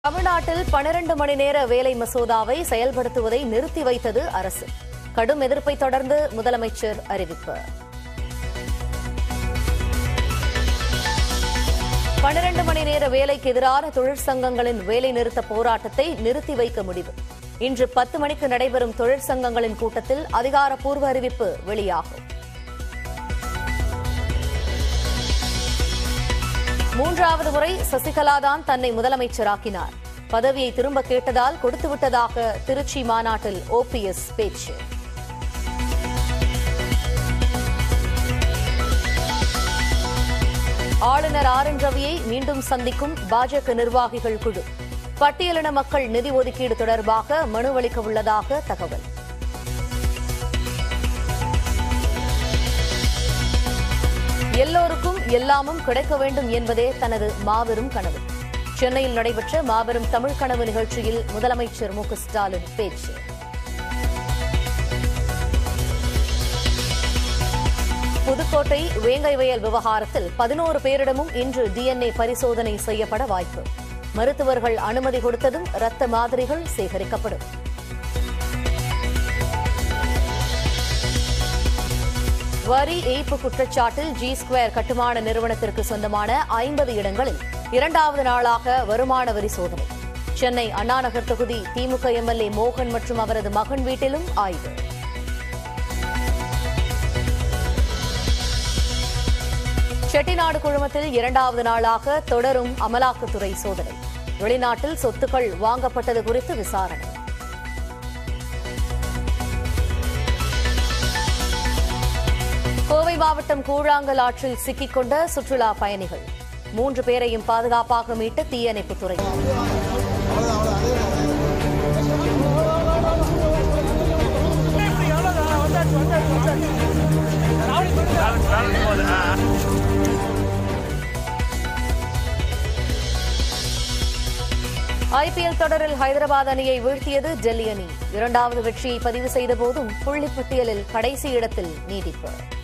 தமிழ்நாட்டில் பனிரண்டு மணி நேர வேலை மசோதாவை செயல்படுத்துவதை நிறுத்தி வைத்தது அரசு கடும் எதிர்ப்பை தொடர்ந்து முதலமைச்சர் அறிவிப்பு பனிரண்டு மணி நேர வேலைக்கு எதிரான தொழிற்சங்கங்களின் வேலை நிறுத்த போராட்டத்தை நிறுத்தி வைக்க முடிவு இன்று பத்து மணிக்கு நடைபெறும் தொழிற்சங்கங்களின் கூட்டத்தில் அதிகாரப்பூர்வ அறிவிப்பு வெளியாகும் மூன்றாவது முறை சசிகலா தான் தன்னை முதலமைச்சராக்கினார் பதவியை திரும்ப கேட்டதால் கொடுத்துவிட்டதாக திருச்சி மாநாட்டில் ஓபிஎஸ் பேச்சு ஆளுநர் ஆர் என் ரவியை மீண்டும் சந்திக்கும் பாஜக நிர்வாகிகள் குழு பட்டியலின மக்கள் நிதி ஒதுக்கீடு தொடர்பாக மனு அளிக்க உள்ளதாக தகவல் எல்லோருக்கும் எல்லாமும் கிடைக்க வேண்டும் என்பதே தனது மாபெரும் கனவு சென்னையில் நடைபெற்ற மாபெரும் தமிழ் கனவு நிகழ்ச்சியில் முதலமைச்சர் மு க ஸ்டாலின் பேச்சு புதுக்கோட்டை வேங்கை வயல் விவகாரத்தில் பதினோரு பேரிடமும் இன்று டிஎன்ஏ பரிசோதனை செய்யப்பட வாய்ப்பு மருத்துவர்கள் அனுமதி கொடுத்ததும் இரத்த மாதிரிகள் சேகரிக்கப்படும் வரி ஏய்ப்பு குற்றச்சாட்டில் ஜி ஸ்கொயர் கட்டுமான நிறுவனத்திற்கு சொந்தமான ஐம்பது இடங்களில் இரண்டாவது நாளாக வருமான வரி சோதனை சென்னை அண்ணாநகர் தொகுதி திமுக எம்எல்ஏ மோகன் மற்றும் அவரது மகன் வீட்டிலும் ஆய்வு செட்டிநாடு குழுமத்தில் இரண்டாவது நாளாக தொடரும் அமலாக்கத்துறை சோதனை வெளிநாட்டில் சொத்துக்கள் வாங்கப்பட்டது குறித்து விசாரணை கோவை மாவட்டம் கூழாங்கல் ஆற்றில் சிக்கிக்கொண்ட சுற்றுலா பயணிகள் மூன்று பேரையும் பாதுகாப்பாக மீட்ட தீயணைப்புத் துறை ஐபிஎல் தொடரில் ஹைதராபாத் அணியை வீழ்த்தியது டெல்லி அணி இரண்டாவது வெற்றியை பதிவு செய்த போதும் புள்ளிப்பட்டியலில் கடைசி இடத்தில் நீடிப்பு